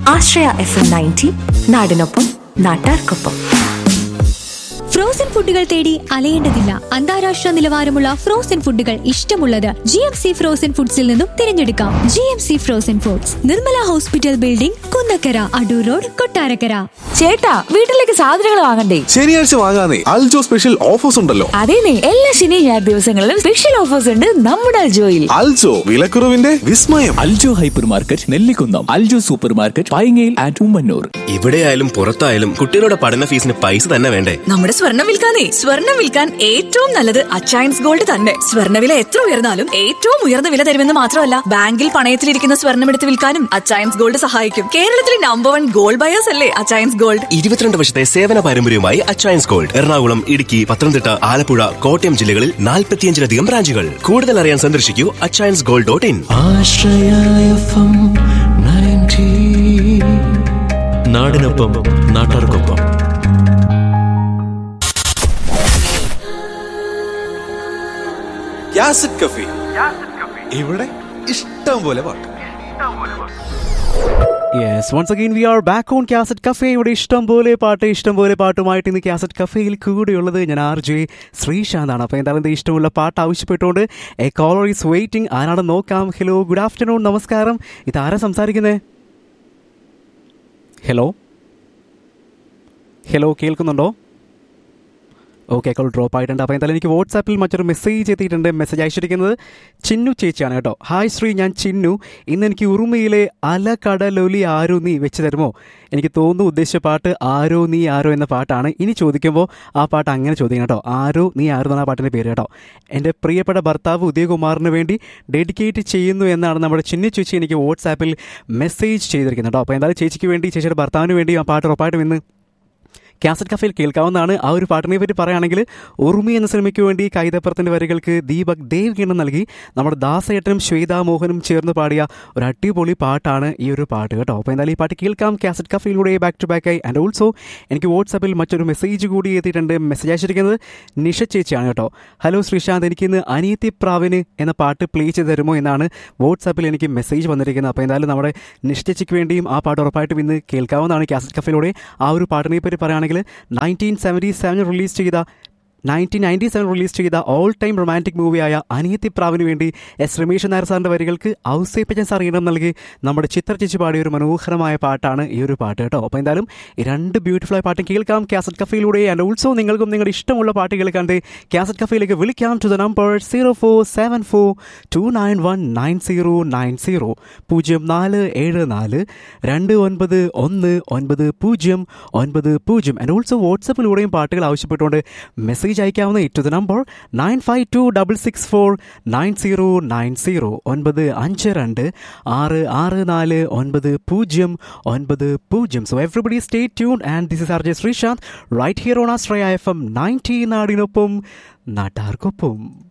ആശ്രയ F M ninety നാടിനൊപ്പം നാട്ടാർക്കൊപ്പം frozen ഫുഡുകൾ തേടി അലയേണ്ടതില്ല അന്താരാഷ്ട്ര നിലവാരമുള്ള ഫ്രോസൺ ഫുഡുകൾ ഇഷ്ടമുള്ളത് ജി എം സി ഫ്രോസൺ ഫുഡ്സിൽ നിന്നും തിരഞ്ഞെടുക്കാം G M C frozen foods Nirmala hospital building Kunnakkara Adoor road Kottarakkara ചേട്ടാ വീട്ടിലേക്ക് സാധനങ്ങൾ വാങ്ങണ്ടേ ശനിയാഴ്ച വാങ്ങാനേ അൽജോ സ്പെഷ്യൽ ഓഫേഴ്സ് ഉണ്ടല്ലോ അതേനെ എല്ലാ ശനി ഞായർ ദിവസങ്ങളിലും സ്പെഷ്യൽ ഓഫേഴ്സ് ഉണ്ട് നമ്മുടെ അൽജോയിൽ അൽജോ വിലക്കുറവിന്റെ വിസ്മയം Aljo hypermarket Nellikunnam Aljo supermarket പൈങ്ങയിൽ ആൻഡ് ഉമ്മന്നൂർ ഇവിടെയായാലും പുറത്തായാലും കുട്ടികളുടെ പഠന ഫീസിന് പൈസ തന്നെ വേണ്ടേ നമ്മുടെ സ്വർണം വിൽക്കാനേ സ്വർണം വിൽക്കാൻ ഏറ്റവും നല്ലത് അച്ചയൻസ് ഗോൾഡ് തന്നെ സ്വർണ്ണവില എത്ര ഉയർന്നാലും ഏറ്റവും ഉയർന്ന വില തരുമെന്ന് മാത്രമല്ല ബാങ്കിൽ പണയത്തിലിരിക്കുന്ന സ്വർണം എടുത്ത് വിൽക്കാനും അച്ചയൻസ് ഗോൾഡ് സഹായിക്കും കേരളത്തിലെ നമ്പർ വൺ ഗോൾഡ് ബയേഴ്സ് അല്ലേ അച്ചയൻസ് ഗോൾഡ് ഇരുപത്തിരണ്ട് വർഷത്തെ സേവന പാരമ്പര്യവുമായി അച്ചയൻസ് ഗോൾഡ് എറണാകുളം ഇടുക്കി പത്തനംതിട്ട ആലപ്പുഴ കോട്ടയം ജില്ലകളിൽ നാൽപ്പത്തിയഞ്ചിലധികം ബ്രാഞ്ചുകൾ കൂടുതൽ അറിയാൻ സന്ദർശിക്കൂ അച്ചയൻസ് ഗോൾഡ് ഡോട്ട് ഇൻ നാടിനൊപ്പം നാട്ടാർക്കൊപ്പം യാസിഡ് കഫി ഇവിടെ ഇഷ്ടം പോലെ പാട്ട് yes once again we are back on cassette cafe ഇവിടെ ഇഷ്ടം പോലെ പാട്ട് ഇഷ്ടം പോലെ പാട്ടുമായിട്ട് ഇന്ന് കാസറ്റ് കഫേയിൽ കൂടെയുള്ളത് ഞാൻ ആർ ജെ ശ്രീശാന്താണ് അപ്പോൾ എന്തായാലും ഇത് ഇഷ്ടമുള്ള പാട്ട് ആവശ്യപ്പെട്ടുകൊണ്ട് എ കോളർ ഈസ് വെയിറ്റിംഗ് ആരാണ് നോക്കാം ഹലോ ഗുഡ് ആഫ്റ്റർനൂൺ നമസ്കാരം ഇതാരാ സംസാരിക്കുന്നത് ഹലോ ഹലോ കേൾക്കുന്നുണ്ടോ ഓക്കെ കോൾ ഡ്രോപ്പ് ആയിട്ടുണ്ട് അപ്പോൾ എന്തായാലും എനിക്ക് വാട്സാപ്പിൽ മറ്റൊരു മെസ്സേജ് എത്തിയിട്ടുണ്ട് മെസ്സേജ് അയച്ചിരിക്കുന്നത് ചിന്നു ചേച്ചിയാണ് കേട്ടോ ഹായ് ശ്രീ ഞാൻ ചിന്നു ഇന്ന് എനിക്ക് ഉറുമയിലെ അലകടലൊലി ആരോ നീ വെച്ച് തരുമോ എനിക്ക് തോന്നുന്നു ഉദ്ദേശിച്ച പാട്ട് ആരോ നീ ആരോ എന്ന പാട്ടാണ് ഇനി ചോദിക്കുമ്പോൾ ആ പാട്ട് അങ്ങനെ ചോദിക്കണം കേട്ടോ ആരോ നീ ആരോ എന്നാണ് ആ പാട്ടിൻ്റെ പേര് കേട്ടോ എൻ്റെ പ്രിയപ്പെട്ട ഭർത്താവ് ഉദയകുമാറിന് വേണ്ടി ഡെഡിക്കേറ്റ് ചെയ്യുന്നു എന്നാണ് നമ്മുടെ ചിന്നു ചേച്ചി എനിക്ക് വാട്സാപ്പിൽ മെസ്സേജ് ചെയ്തിരിക്കുന്നത് കേട്ടോ അപ്പോൾ എന്തായാലും ചേച്ചിക്ക് വേണ്ടി ചേച്ചിയുടെ ഭർത്താവിന് വേണ്ടി ആ പാട്ട് ഉറപ്പായിട്ടും ഇന്ന് കാസറ്റ് കഫയിൽ കേൾക്കാവുന്നതാണ് ആ ഒരു പാട്ടിനെ പറ്റി പറയുകയാണെങ്കിൽ ഉറുമി എന്ന സിനിമയ്ക്ക് വേണ്ടി കൈതപ്പുറത്തിൻ്റെ വരികൾക്ക് ദീപക് ദേവ് ഗീണം നൽകി നമ്മുടെ ദാസേട്ടനും ശ്വേതാ മോഹനും ചേർന്ന് പാടിയ ഒരു അടിപൊളി പാട്ടാണ് ഈ ഒരു പാട്ട് കേട്ടോ അപ്പോൾ എന്തായാലും ഈ പാട്ട് കേൾക്കാം കാസറ്റ് കഫയിലൂടെ ബാക്ക് ടു ബാക്ക് ആയി ആൻഡ് ഓൾസോ എനിക്ക് വാട്സാപ്പിൽ മറ്റൊരു മെസ്സേജ് കൂടി എത്തിയിട്ടുണ്ട് മെസ്സേജ് അയച്ചിരിക്കുന്നത് നിഷ ചേച്ചിയാണ് കേട്ടോ ഹലോ ശ്രീശാന്ത് എനിക്ക് ഇന്ന് അനിയത്തി പ്രാവിന് എന്ന പാട്ട് പ്ലേ ചെയ്ത് തരുമോ എന്നാണ് വാട്സാപ്പിൽ എനിക്ക് മെസ്സേജ് വന്നിരിക്കുന്നത് അപ്പോൾ എന്തായാലും നമ്മുടെ നിഷ ചേച്ചിക്ക് വേണ്ടിയും ആ പാട്ട് ഉറപ്പായിട്ടും ഇന്ന് കേൾക്കാവുന്നതാണ് കാസറ്റ് കഫയിലൂടെ ആ ഒരു പാട്ടിനെ പറ്റി പറയുകയാണെങ്കിൽ നയൻറ്റീൻ സെവൻറ്റി സെവനിൽ റിലീസ് ചെയ്ത നയൻറ്റീൻ നയൻറ്റി സെവൻ റിലീസ് ചെയ്ത ഓൾ ടൈം റൊമാൻറ്റിക് മൂവിയായ അനിയത്തിപ്രാവിന് വേണ്ടി എസ് രമേശ് നായർ സാറിൻ്റെ വരികൾക്ക് ഔസേപ്പച്ചൻ സാർ ഈണം നൽകി നമ്മുടെ ചിത്ര ചേച്ചി പാടിയ ഒരു മനോഹരമായ പാട്ടാണ് ഈ ഒരു പാട്ട് കേട്ടോ അപ്പോൾ എന്തായാലും ഈ രണ്ട് ബ്യൂട്ടിഫുൾ ആയ പാട്ടും കേൾക്കാം കാസറ്റ് കഫയിലൂടെ ആൻഡ് ഓൾസോ നിങ്ങൾക്കും നിങ്ങളുടെ ഇഷ്ടമുള്ള പാട്ട് കേൾക്കാണ്ട് കാസറ്റ് കഫയിലേക്ക് വിളിക്കാം to the number zero four seven four two nine one nine zero nine zero പൂജ്യം നാല് ഏഴ് നാല് രണ്ട് ഒൻപത് ഒന്ന് ഒൻപത് പൂജ്യം ഒൻപത് പൂജ്യം ആൻഡ് ഓൾസോ വാട്സപ്പിലൂടെയും പാട്ടുകൾ ആവശ്യപ്പെട്ടുകൊണ്ട് മെസ്സേജ് അയക്കാവുന്ന to the number nine five two double six four nine zero nine zero ഒൻപത് അഞ്ച് രണ്ട് ആറ് ആറ് നാല് ഒൻപത് പൂജ്യം ഒൻപത് പൂജ്യം so everybody stay tuned and this is R J Sreesanth right here on Ashraya F M ninety നാടിനൊപ്പം നാട്ടാർക്കൊപ്പം